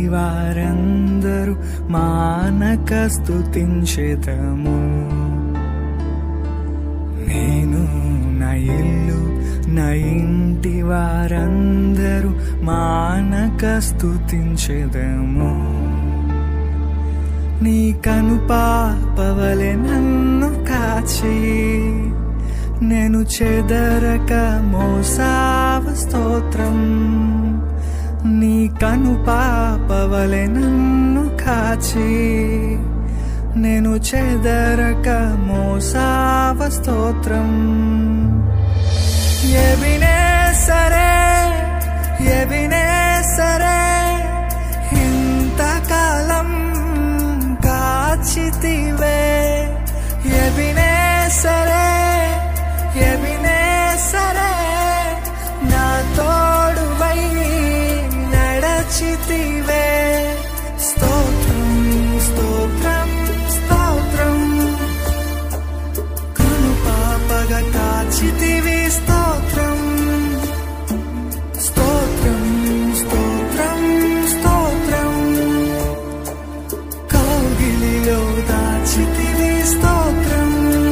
వారందరూ మానక స్తుతించేదము నేను నా ఇల్లు నా ఇంటి వారందరూ మానక స్తుతించేదము నీ కను పాపవలె నన్ను కాచి నేను చెదరక మోసావ స్తోత్రం నీ కను పాపవలె నన్ను కాచి నేను చెదరక మోసావ స్తోత్రం ఎవినే సరే ఎవినే సరే ఇంతకాలం కాచితివే ఎవినే సరే ఎవినే సరే నా తోడువై నడచితివే స్తోత్రం స్తోత్రం స్తోత్రం కను పాపగా కాచితివి స్తోత్రం స్తోత్రం స్తోత్రం స్తోత్రం కౌగిలిలో దాచితివి స్తోత్రం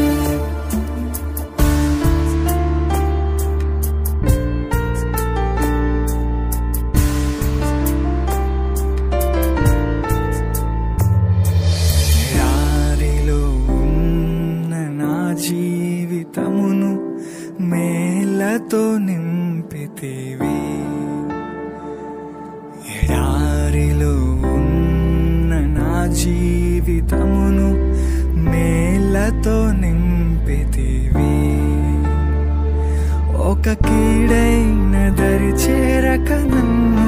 ఎడారిలో ఉన్న నా జీవితమును మేలతో నింపితివి ఎడారిలో ఉన్న నా జీవితమును మేలతో నింపితివి ఒక కీడైన దరి చేరక నన్ను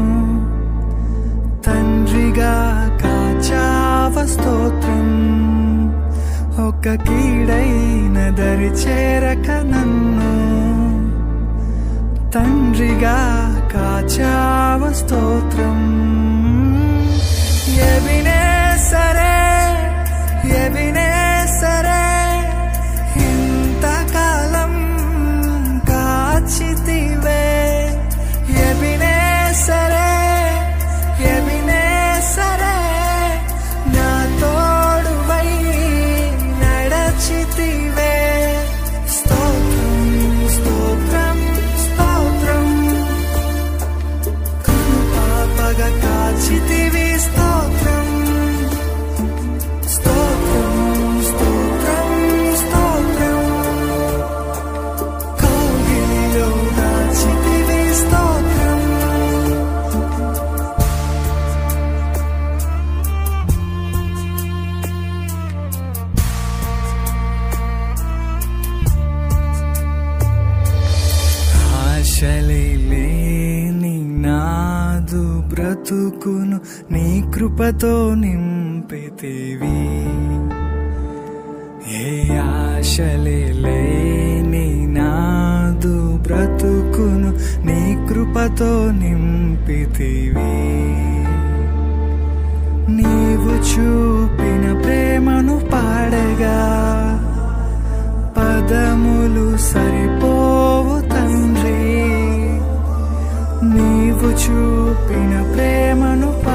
తండ్రిగా కాచావ స్తోత్రం ఒక కీడైన దరి చేరక నన్ను తండ్రిగా కాచావ స్తోత్రం ఎవినే సరే ఎవినే సరే ఇంతకాలం కాచితివే ఎవినే సరే ఎవినే సరే నా తోడువై నడచితివే స్తోత్రం స్తోత్రం స్తోత్రం కను పాపగా కాచితివి స్తోత్రం స్తోత్రం స్తోత్రం స్తోత్రం కౌగిలిలో దాచితివి స్తోత్రం ఆశలే లేని నాదు బ్రతుకును నీ కృపతో నింపితివి ఏ ఆశలే లేని నాదు బ్రతుకును నీ కృపతో నింపితివి నీవు చూపిన ప్రేమను పాడగా పదములు సరిపోవు తండ్రి నీవు చూపిన ప్రేమను